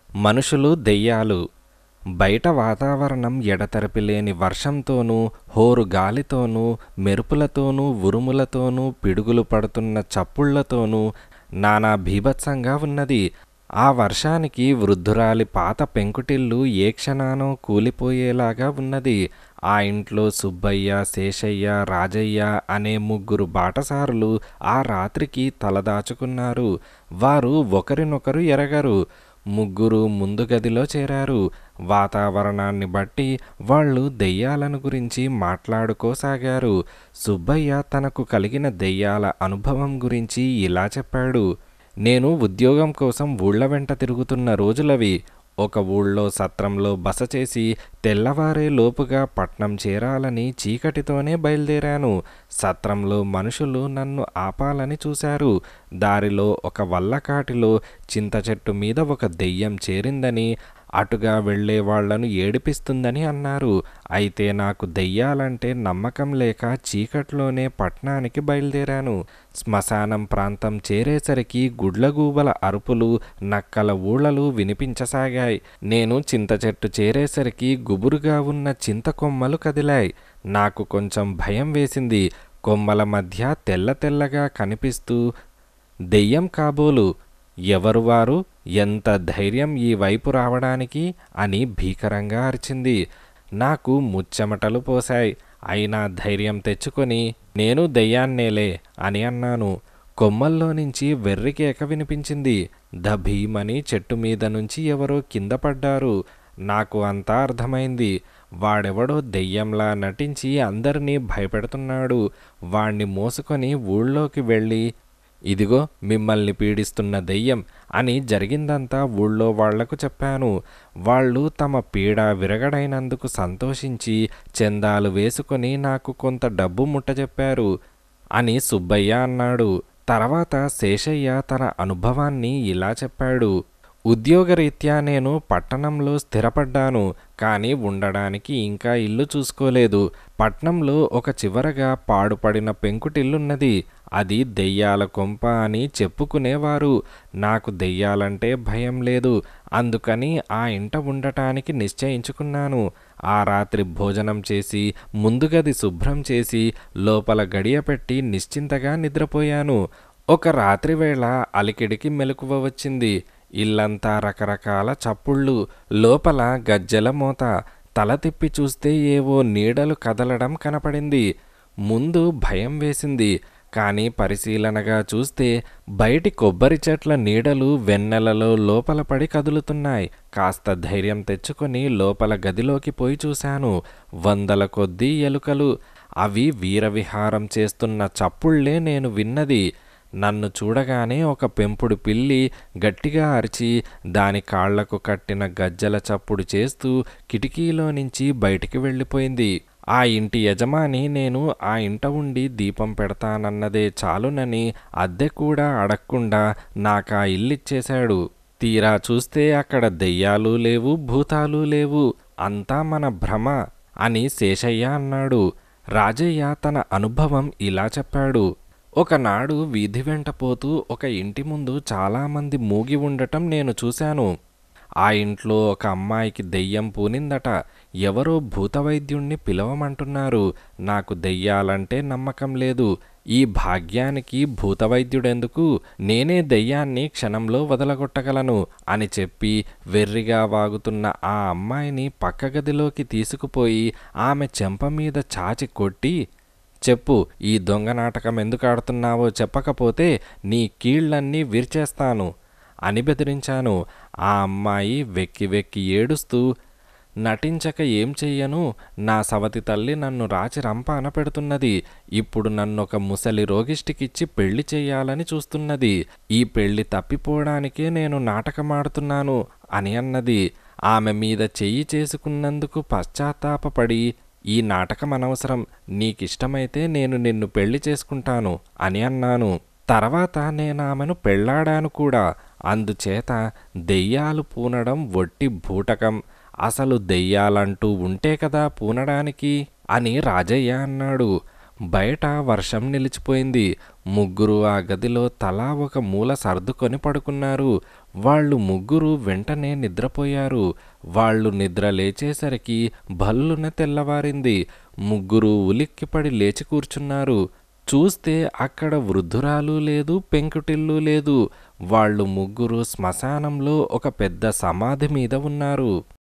మనుషులు దెయ్యాలు బయట వాతావరణం ఎడతెరపి లేని వర్షంతోనూ హోరు గాలితోనూ మెరుపులతోనూ ఉరుములతోనూ పిడుగులు పడుతున్న చప్పుళ్లతోనూ నానా బీభత్సంగా ఉన్నది ఆ వర్షానికి వృద్ధురాలి పాత పెంకుటిల్లు ఏ క్షణానో కూలిపోయేలాగా ఉన్నది ఆ ఇంట్లో సుబ్బయ్య శేషయ్య రాజయ్య అనే ముగ్గురు బాటసారులు ఆ రాత్రికి తలదాచుకున్నారు వారు ఒకరినొకరు ఎరగరు ముగ్గురు ముందు గదిలో చేరారు వాతావరణాన్ని బట్టి వాళ్ళు దెయ్యాలను గురించి మాట్లాడుకోసాగారు సుబ్బయ్య తనకు కలిగిన దెయ్యాల అనుభవం గురించి ఇలా చెప్పాడు నేను ఉద్యోగం కోసం ఊళ్ళ వెంట తిరుగుతున్న రోజులవి ఒక ఊళ్ళో సత్రంలో బస చేసి తెల్లవారే లోపుగా పట్నం చేరాలని చీకటితోనే బయలుదేరాను సత్రంలో మనుషులు నన్ను ఆపాలని చూశారు దారిలో ఒక వల్లకాటిలో చింత చెట్టు మీద ఒక దెయ్యం చేరిందని అటుగా వెళ్లే వాళ్లను ఏడిపిస్తుందని అన్నారు అయితే నాకు దెయ్యాలంటే నమ్మకం లేక చీకట్లోనే పట్నానికి బయలుదేరాను శ్మశానం ప్రాంతం చేరేసరికి గుడ్లగూబల అరుపులు నక్కల ఊళ్ళలు వినిపించసాగాయి నేను చింత చెట్టు చేరేసరికి గుబురుగా ఉన్న చింత కొమ్మలు కదిలాయి నాకు కొంచెం భయం వేసింది కొమ్మల మధ్య తెల్ల తెల్లగా కనిపిస్తూ దెయ్యం కాబోలు ఎవరు వారు ఎంత ధైర్యం ఈ వైపు రావడానికి అని భీకరంగా అరిచింది నాకు ముచ్చెమటలు పోశాయి అయినా ధైర్యం తెచ్చుకొని నేను దెయ్యాన్నేలే అని అన్నాను కొమ్మల్లో నుంచి వెర్రికేక వినిపించింది ద భీమని చెట్టు మీద నుంచి ఎవరో కింద పడ్డారు నాకు అంతా అర్థమైంది వాడెవడో దెయ్యంలా నటించి అందరినీ భయపెడుతున్నాడు వాణ్ణి మోసుకొని ఊళ్ళోకి వెళ్ళి ఇదిగో మిమ్మల్ని పీడిస్తున్న దెయ్యం అని జరిగిందంతా ఊళ్ళో వాళ్లకు చెప్పాను వాళ్ళు తమ పీడ విరగడైనందుకు సంతోషించి చందాలు వేసుకొని నాకు కొంత డబ్బు ముట్టజెప్పారు అని సుబ్బయ్య అన్నాడు తర్వాత శేషయ్య తన అనుభవాన్ని ఇలా చెప్పాడు ఉద్యోగరీత్యా నేను పట్టణంలో స్థిరపడ్డాను కానీ ఉండడానికి ఇంకా ఇల్లు చూసుకోలేదు పట్నంలో ఒక చివరగా పాడుపడిన పెంకుటిల్లున్నది అది దెయ్యాల కొంప అని చెప్పుకునేవారు నాకు దెయ్యాలంటే భయం లేదు అందుకని ఆ ఇంట ఉండటానికి నిశ్చయించుకున్నాను ఆ రాత్రి భోజనం చేసి ముందుగది శుభ్రం చేసి లోపల గడియ పెట్టి నిశ్చింతగా నిద్రపోయాను ఒక రాత్రి వేళ అలికిడికి మెలకువ వచ్చింది ఇల్లంతా రకరకాల చప్పుళ్ళు లోపల గజ్జెల మోత తల తిప్పి చూస్తే ఏవో నీడలు కదలడం కనపడింది ముందు భయం వేసింది కానీ పరిశీలనగా చూస్తే బయటి కొబ్బరి చెట్ల నీడలు వెన్నెలలో లోపల పడి కదులుతున్నాయి కాస్త ధైర్యం తెచ్చుకొని లోపల గదిలోకి పోయి చూశాను వందల కొద్దీ ఎలుకలు అవి వీరవిహారం చేస్తున్న చప్పుళ్లే నేను విన్నది నన్ను చూడగానే ఒక పెంపుడు పిల్లి గట్టిగా అరిచి దాని కాళ్లకు కట్టిన గజ్జల చప్పుడు చేస్తూ కిటికీలో నుంచి బయటికి వెళ్ళిపోయింది ఆ ఇంటి యజమాని నేను ఆ ఇంట ఉండి దీపం పెడతానన్నదే చాలునని అద్దె కూడా అడగకుండా నాకా ఇల్లిచ్చేశాడు తీరా చూస్తే అక్కడ దెయ్యాలు లేవు భూతాలు లేవు అంతా మన భ్రమ అని శేషయ్య అన్నాడు రాజయ్య తన అనుభవం ఇలా చెప్పాడు ఒకనాడు వీధి వెంట పోతూ ఒక ఇంటి ముందు చాలామంది మూగి ఉండటం నేను చూశాను ఆ ఇంట్లో ఒక అమ్మాయికి దెయ్యం పూనిందట ఎవరో భూతవైద్యుణ్ణి పిలవమంటున్నారు నాకు దెయ్యాలంటే నమ్మకం లేదు ఈ భాగ్యానికి భూతవైద్యుడెందుకు నేనే దెయ్యాన్ని క్షణంలో వదలగొట్టగలను అని చెప్పి వెర్రిగా వాగుతున్న ఆ అమ్మాయిని పక్క గదిలోకి తీసుకుపోయి ఆమె చెంప మీద చాచి కొట్టి చెప్పు ఈ దొంగ నాటకం ఎందుకు ఆడుతున్నావో చెప్పకపోతే నీ కీళ్లన్నీ విరిచేస్తాను అని బెదిరించాను ఆ అమ్మాయి వెక్కి వెక్కి ఏడుస్తూ నటించక ఏం చెయ్యను నా సవతి తల్లి నన్ను రాచి రంపాన పెడుతున్నది ఇప్పుడు నన్ను ఒక ముసలి రోగిష్టికిచ్చి పెళ్లి చెయ్యాలని చూస్తున్నది ఈ పెళ్లి తప్పిపోవడానికే నేను నాటకమాడుతున్నాను అని అన్నది ఆమె మీద చెయ్యి చేసుకున్నందుకు పశ్చాత్తాపపడి ఈ నాటకం అనవసరం నీకిష్టమైతే నేను నిన్ను పెళ్లి చేసుకుంటాను అని అన్నాను తర్వాత నేను ఆమెను పెళ్లాడాను కూడా అందుచేత దెయ్యాలు పూనడం వట్టి భూటకం అసలు దెయ్యాలంటూ ఉంటే కదా పూనడానికి అని రాజయ్య అన్నాడు బయట వర్షం నిలిచిపోయింది ముగ్గురు ఆ గదిలో తలా ఒక మూల సర్దుకొని పడుకున్నారు వాళ్ళు ముగ్గురు వెంటనే నిద్రపోయారు వాళ్ళు నిద్ర లేచేసరికి భల్లున తెల్లవారింది ముగ్గురు ఉలిక్కిపడి లేచి కూర్చున్నారు చూస్తే అక్కడ వృద్ధురాలు లేదు పెంకుటిల్లు లేదు వాళ్ళు ముగ్గురు శ్మశానంలో ఒక పెద్ద సమాధి మీద ఉన్నారు